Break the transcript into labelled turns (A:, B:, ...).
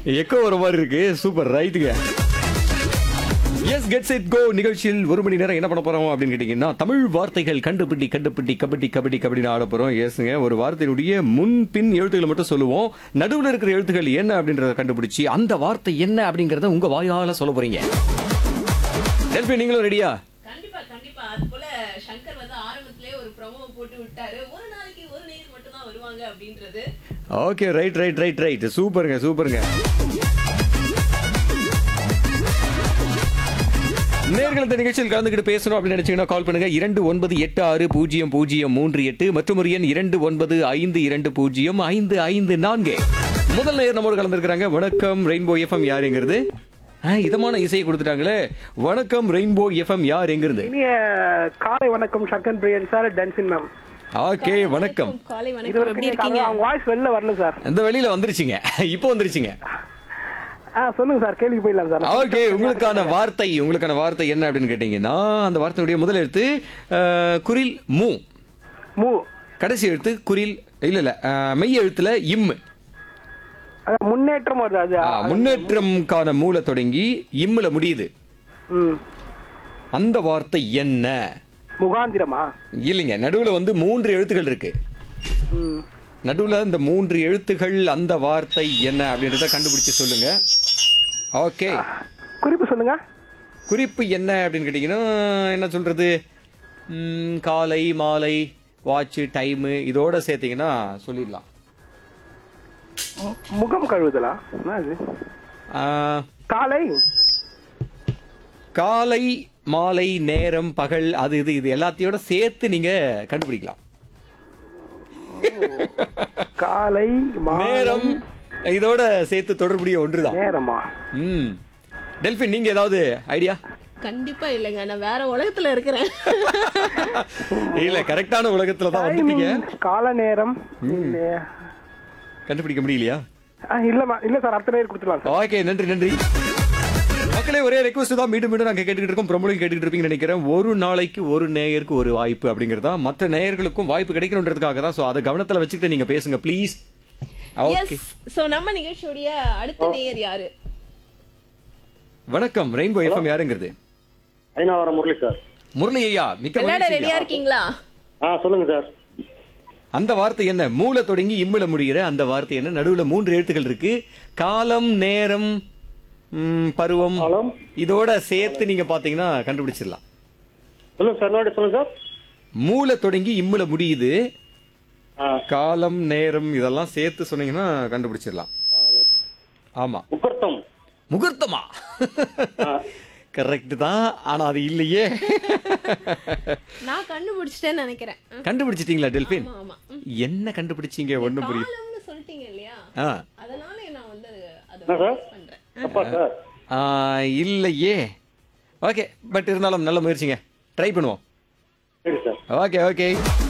A: Echo வர மாதிரி இருக்கு சூப்பர் ரைட்டுங்க எஸ் கெட் செட் கோ நிகழ்ச்சியில் ஒரு மணி நேரம் என்ன பண்ண போறோம் அப்படின்னு கேட்டீங்கன்னா தமிழ் வார்த்தைகள் கண்டுபிடி கண்டுபிடி கபடி கபடி கபடின்னு ஆட போறோம் எஸ்ங்க ஒரு வார்த்தையினுடைய முன் பின் எழுத்துக்களை மட்டும் சொல்லுவோம் நடுவில் இருக்கிற எழுத்துக்கள் என்ன அப்படின்றத கண்டுபிடிச்சு அந்த வார்த்தை என்ன அப்படிங்கறத உங்க வாயால சொல்ல போறீங்க டெல்பி நீங்களும் ரெடியா
B: கண்டிப்பா கண்டிப்பா அது போல சங்கர் வந்து ஆரம்பத்திலே ஒரு ப்ரோமோ போட்டு விட்டாரு ஒரு நாளைக்கு ஒரு நேர் மட்டும் தான் வருவாங்க அப்படின்றது
A: okay right right right right சூப்பருங்க சூப்பருங்க நேர்கள் இந்த நிகழ்ச்சியில் கலந்துக்கிட்டு பேசணும் அப்படின்னு நினைச்சீங்கன்னா கால் பண்ணுங்க இரண்டு ஒன்பது எட்டு ஆறு பூஜ்ஜியம் பூஜ்ஜியம் மூன்று எட்டு மற்றும் ஒரு எண் இரண்டு ஒன்பது ஐந்து இரண்டு பூஜ்ஜியம் ஐந்து ஐந்து நான்கு முதல் நேர் நம்மோடு கலந்துருக்காங்க வணக்கம் ரெயின்போ எஃப்எம் யாருங்கிறது ஆ, இதமான இசையை கொடுத்துட்டாங்களே வணக்கம் ரெயின்போ எஃப்எம் யார் எங்கிருந்து
C: இனிய காலை வணக்கம் Sangan Priyan sir Tenzin ma'am
A: okay வணக்கம்
B: காலை
C: இது
B: வணக்கம் எப்படி
C: வரைக்கும்
B: இருக்கீங்க
C: அவங்க வாய்ஸ் வெளில வரல சார்
A: இந்த வெளியில வந்துருச்சுங்க இப்போ வந்துருச்சுங்க
C: ஆ சொல்லுங்க சார் கேள்விக்கு போயிடலாம் சார்
A: ஓகே உங்களுக்கான வார்த்தை உங்களுக்கான வார்த்தை என்ன அப்படின்னு கேட்டீங்கன்னா அந்த வார்த்தையுடைய முதல் எழுத்து அஹ், குரில் மூ
C: மூ
A: கடைசி எழுத்து குரில் இல்ல இல்ல அஹ், மெய் எழுத்துல இம்
C: அதான் முன்னேற்றம் வருது அது
A: ஆ, முன்னேற்றம்கான மூல தொடங்கி இம்முல முடியுது
C: ம்
A: அந்த வார்த்தை என்ன
C: முகாந்திரமா
A: இல்லைங்க நடுவுல வந்து மூன்று எழுத்துக்கள் இருக்கு
C: ம்
A: நடுவுல இந்த மூன்று எழுத்துகள் அந்த வார்த்தை என்ன அப்படின்றத கண்டுபிடிச்சு சொல்லுங்க ஓகே
C: குறிப்பு சொல்லுங்க
A: குறிப்பு என்ன அப்படின்னு கேட்டிங்கன்னா என்ன சொல்றது ம், காலை மாலை வாட்ச் டைமு இதோட சேர்த்தீங்கன்னா சொல்லிடலாம்
C: மு- முகம் கழுவுதலா என்ன இது
A: ஆ,
C: காலை
A: காலை மாலை நேரம் பகல் அது இது இது எல்லாத்தையோட சேர்த்து நீங்க கண்டுபிடிக்கலாம்
C: காலை மாலை,
A: நேரம் இதோட சேர்த்து தொடர்புடைய ஒன்றுதான்
C: நேரமா
A: ம் டெல்பின் நீங்க ஏதாவது ஐடியா
B: கண்டிப்பா இல்லைங்க நான் வேற உலகத்துல இருக்கிறேன்
A: இல்ல கரெக்டான உலகத்துல தான் வந்துட்டீங்க
C: Timing, கால நேரம் இல்லையா?
A: கண்டுபிடிக்க முடியலையா
C: ஆ, இல்லம்மா இல்ல சார் அடுத்த நேரம் கொடுத்துடலாம் சார்
A: ஓகே நன்றி நன்றி மக்களே ஒரே ரெக்வஸ்ட் தான் மீண்டும் மீண்டும் நாங்க கேட்டுக்கிட்டு இருக்கோம் பிரபலம் கேட்டுக்கிட்டு இருப்பீங்கன்னு நினைக்கிறேன் ஒரு நாளைக்கு ஒரு நேயருக்கு ஒரு வாய்ப்பு அப்படிங்கிறது தான் மற்ற நேயர்களுக்கும் வாய்ப்பு கிடைக்கணுன்றதுக்காக தான் ஸோ அதை கவனத்துல வச்சுக்கிட்டு நீங்க பேசுங்க ப்ளீஸ் ஓகே
B: எஸ் சோ நம்ம நிகழ்ச்சியுடைய அடுத்த நேயர் யாரு
A: வணக்கம் ரெயின்போ எஃப்எம் யாருங்கிறது
D: ஐநாவரம் முரளி சார்
A: முரளி ஐயா மிக்க
B: விளையாட
A: மகிழ்ச்சி
B: ரெடியா
A: ஐயா.
B: இருக்கீங்களா
D: ஆ சொல்லுங்க சார்
A: அந்த வார்த்தை என்ன மூல தொடங்கி இம்முல முடிகிற அந்த வார்த்தை என்ன நடுவுல மூன்று எழுத்துக்கள் இருக்கு காலம் நேரம் ம், பருவம்
D: காலம்.
A: இதோட சேர்த்து நீங்க பாத்தீங்கன்னா கண்டுபிடிச்சிடலாம்
D: சொல்லுங்க சார் இன்னொரு சொல்லுங்க சார்
A: மூல தொடங்கி இம்முல முடியுது
D: ஆ
A: காலம் நேரம் இதெல்லாம் சேர்த்து சொன்னீங்கன்னா கண்டுபிடிச்சிடலாம் ஆமா
D: முகூர்த்தம்
A: முகூர்த்தமா
D: ஆ.
A: கரெக்ட் தான் ஆனா அது இல்லையே
B: நான் கண்டுபிடிச்சிட்டேன்னு நினைக்கிறேன்
A: கண்டுபிடிச்சிட்டீங்களா டெல்பின்
B: ஆமா ஆமா ம்.
A: என்ன கண்டுபிடிச்சீங்க ஒண்ணும் புரியல
B: காலம்னு சொல்லிட்டீங்க இல்லையா
A: ஆ
B: அதனால நான் வந்து அதை
D: என்ன சார்
B: பண்றேன்
D: அப்பா சார்
A: ஆ, இல்லையே ஓகே பட் இருந்தாலும் நல்ல முயற்சிங்க ட்ரை பண்ணுவோம்
D: சரி சார்
A: ஓகே ஓகே